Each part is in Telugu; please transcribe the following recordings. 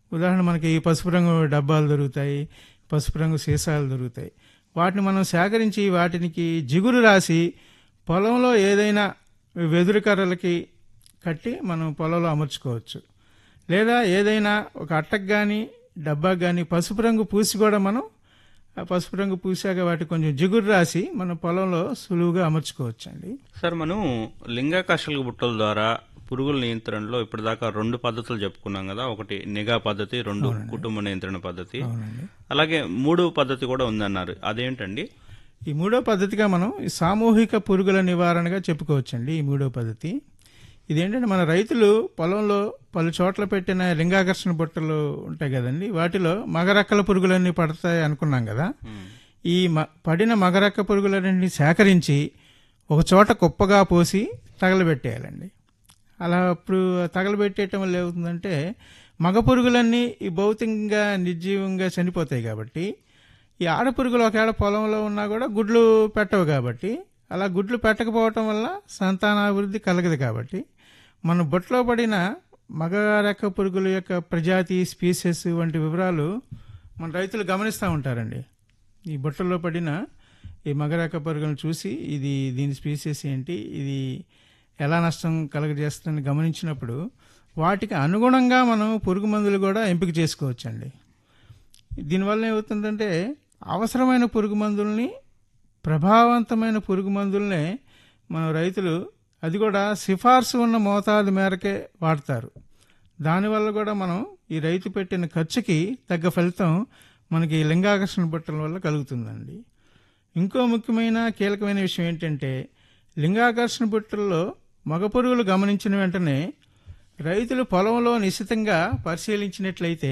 ఉదాహరణ మనకి పసుపు రంగు డబ్బాలు దొరుకుతాయి పసుపు రంగు సీసాలు దొరుకుతాయి వాటిని మనం సేకరించి వాటికి జిగురు రాసి పొలంలో ఏదైనా వెదురు కర్రలకి కట్టి మనం పొలంలో అమర్చుకోవచ్చు లేదా ఏదైనా ఒక అట్టకు కానీ డబ్బాకు కానీ పసుపు రంగు పూసి కూడా మనం ఆ పసుపు రంగు పూసాక వాటికి కొంచెం జిగురు రాసి మన పొలంలో సులువుగా అమర్చుకోవచ్చు అండి సార్ మనం లింగాకర్షక బుట్టల ద్వారా పురుగుల నియంత్రణలో ఇప్పటిదాకా రెండు పద్ధతులు చెప్పుకున్నాం కదా ఒకటి నిఘా పద్ధతి రెండు కుటుంబ నియంత్రణ పద్ధతి అవునండి అలాగే మూడో పద్ధతి కూడా ఉందన్నారు అదేంటండి ఈ మూడో పద్ధతిగా మనం ఈ సామూహిక పురుగుల నివారణగా చెప్పుకోవచ్చండి ఈ మూడో పద్ధతి ఇదేంటంటే మన రైతులు పొలంలో పలు చోట్ల పెట్టిన లింగాకర్షణ బుట్టలు ఉంటాయి కదండి వాటిలో మగరక్కల పురుగులన్నీ పడతాయి అనుకున్నాం కదా ఈ మ- పడిన మగరక్క పురుగులన్నింటినీ సేకరించి ఒక చోట కుప్పగా పోసి తగలబెట్టేయాలండి అలా అప్పుడు తగలబెట్టేయటం వల్ల ఏమవుతుందంటే మగ పురుగులన్నీ ఈ భౌతికంగా నిర్జీవంగా చనిపోతాయి కాబట్టి ఈ ఆడపురుగులు ఒకవేళ పొలంలో ఉన్నా కూడా గుడ్లు పెట్టవు కాబట్టి అలా గుడ్లు పెట్టకపోవటం వల్ల సంతానాభివృద్ధి కలగదు కాబట్టి మన బొట్లో పడిన మగ రెక్క పురుగుల యొక్క ప్రజాతి స్పీసెస్ వంటి వివరాలు మన రైతులు గమనిస్తూ ఉంటారండి ఈ బుట్టల్లో పడిన ఈ మగరెక్క పురుగులను చూసి ఇది దీని స్పీసీస్ ఏంటి ఇది ఎలా నష్టం కలగజేస్తుందని గమనించినప్పుడు వాటికి అనుగుణంగా మనం పురుగు మందులు కూడా ఎంపిక చేసుకోవచ్చండి దీనివల్ల ఏమవుతుందంటే అవసరమైన పురుగు మందుల్ని ప్రభావవంతమైన పురుగు మందుల్నే మన రైతులు అది కూడా సిఫార్సు ఉన్న మోతాదు మేరకే వాడతారు దానివల్ల కూడా మనం ఈ రైతు పెట్టిన ఖర్చుకి తగ్గ ఫలితం మనకి ఈ లింగాకర్షణ బుట్టల వల్ల కలుగుతుందండి ఇంకో ముఖ్యమైన కీలకమైన విషయం ఏంటంటే లింగాకర్షణ బుట్టల్లో మగ పురుగులు గమనించిన వెంటనే రైతులు పొలంలో నిశితంగా పరిశీలించినట్లయితే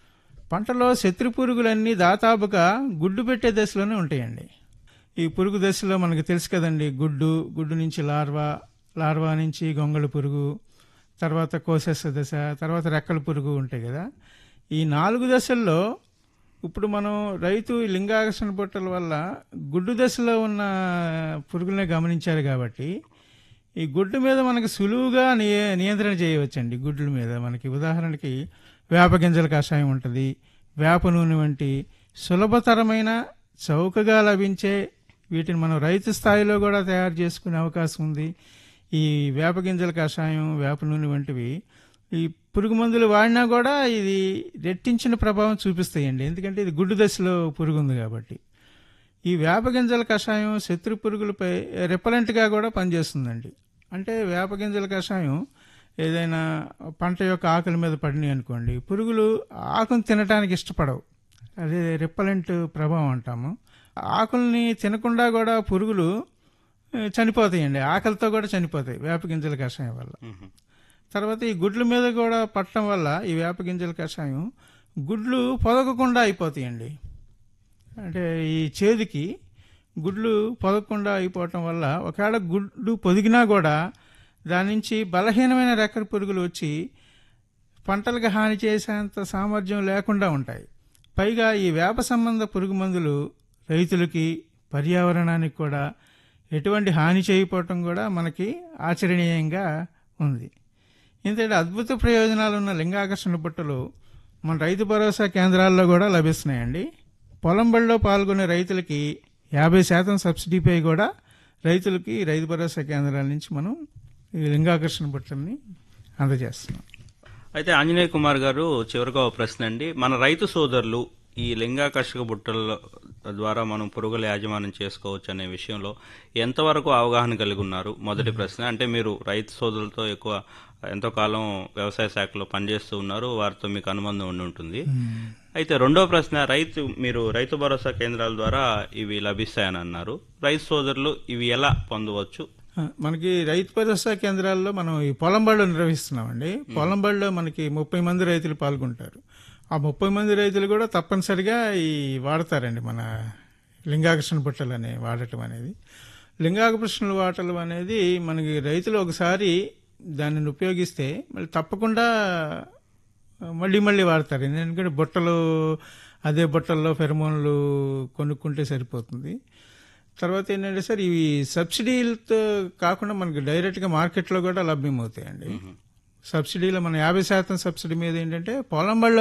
పంటలో శత్రు పురుగులన్నీ దాదాపుగా గుడ్డు పెట్టే దశలోనే ఉంటాయండి ఈ పురుగు దశలో మనకు తెలుసు కదండి గుడ్డు గుడ్డు నుంచి లార్వా లార్వా నుంచి గొంగళి పురుగు తర్వాత కోసెస్ దశ తర్వాత రెక్కల పురుగు ఉంటాయి కదా ఈ నాలుగు దశల్లో ఇప్పుడు మనం రైతు ఈ లింగాకర్షణ బుట్టల వల్ల గుడ్డు దశలో ఉన్న పురుగులనే గమనించారు కాబట్టి ఈ గుడ్డు మీద మనకి సులువుగా నియ నియంత్రణ చేయవచ్చండి గుడ్ల మీద మనకి ఉదాహరణకి వేప గింజల కషాయం ఉంటుంది వేప నూనె వంటి సులభతరమైన చౌకగా లభించే వీటిని మనం రైతు స్థాయిలో కూడా తయారు చేసుకునే అవకాశం ఉంది ఈ వేప గింజల కషాయం వేప నూనె వంటివి ఈ పురుగు మందులు వాడినా కూడా ఇది రెట్టించిన ప్రభావం చూపిస్తాయండి ఎందుకంటే ఇది గుడ్డు దశలో పురుగు ఉంది కాబట్టి ఈ వేప గింజల కషాయం శత్రు పురుగులపై రిపలెంట్గా కూడా పనిచేస్తుందండి అంటే వేప గింజల కషాయం ఏదైనా పంట యొక్క ఆకుల మీద పడినాయి అనుకోండి పురుగులు ఆకును తినడానికి ఇష్టపడవు అదే రిపలెంట్ ప్రభావం అంటాము ఆకుల్ని తినకుండా కూడా పురుగులు ఆ, చనిపోతాయండి ఆకలితో కూడా చనిపోతాయి వేప గింజల కషాయం వల్ల తర్వాత ఈ గుడ్ల మీద కూడా పట్టడం వల్ల ఈ వేప గింజల కషాయం గుడ్లు పొదగకుండా అయిపోతాయండి అంటే ఈ చేదుకి గుడ్లు పొదగకుండా అయిపోవటం వల్ల ఒకవేళ గుడ్లు పొదిగినా కూడా దాని నుంచి బలహీనమైన రెక్కల పురుగులు వచ్చి పంటలకు హాని చేసేంత సామర్థ్యం లేకుండా ఉంటాయి పైగా ఈ వేప సంబంధ పురుగు మందులు రైతులకి పర్యావరణానికి కూడా ఎటువంటి హాని చేయకపోవటం కూడా మనకి ఆచరణీయంగా ఉంది ఇంతటి అద్భుత ప్రయోజనాలు ఉన్న లింగాకర్షణ బుట్టలు మన రైతు భరోసా కేంద్రాల్లో కూడా లభిస్తున్నాయండి పొలం బడిలో పాల్గొనే రైతులకి యాభై శాతం సబ్సిడీపై కూడా రైతులకి రైతు భరోసా కేంద్రాల నుంచి మనం ఈ లింగాకర్షణ బుట్టల్ని అందజేస్తున్నాం అయితే ఆంజనేయ కుమార్ గారు చివరిగా ఒక ప్రశ్న అండి మన రైతు సోదరులు ఈ లింగాకర్షక బుట్టల ద్వారా మనం పురుగుల యాజమాన్యం చేసుకోవచ్చు అనే విషయంలో ఎంతవరకు అవగాహన కలిగి ఉన్నారు మొదటి ప్రశ్న అంటే మీరు రైతు సోదరులతో ఎక్కువ ఎంతో కాలం వ్యవసాయ శాఖలో పనిచేస్తూ ఉన్నారు వారితో మీకు అనుబంధం ఉండి ఉంటుంది అయితే రెండో ప్రశ్న రైతు మీరు రైతు భరోసా కేంద్రాల ద్వారా ఇవి లభిస్తాయని అన్నారు రైతు సోదరులు ఇవి ఎలా పొందవచ్చు ఆ, మనకి రైతు భరోసా కేంద్రాల్లో మనం ఈ పొలం బళ్ళు నిర్వహిస్తున్నామండి పొలం బళ్ళలో మనకి ముప్పై మంది రైతులు పాల్గొంటారు ఆ ముప్పై మంది రైతులు కూడా తప్పనిసరిగా ఈ వాడతారండి మన లింగాకర్షణ బుట్టలు అనే వాడటం అనేది లింగాకర్షణ వాటలు అనేది మనకి రైతులు ఒకసారి దానిని ఉపయోగిస్తే మళ్ళీ తప్పకుండా మళ్ళీ మళ్ళీ వాడతారు ఎందుకంటే బుట్టలు అదే బుట్టల్లో ఫెరమోన్లు కొనుక్కుంటే సరిపోతుంది తర్వాత ఏంటంటే సార్ ఇవి సబ్సిడీలతో కాకుండా మనకి డైరెక్ట్గా మార్కెట్లో కూడా లభ్యమవుతాయండి సబ్సిడీలో మన యాభై శాతం సబ్సిడీ మీద ఏంటంటే పొలం బళ్ళ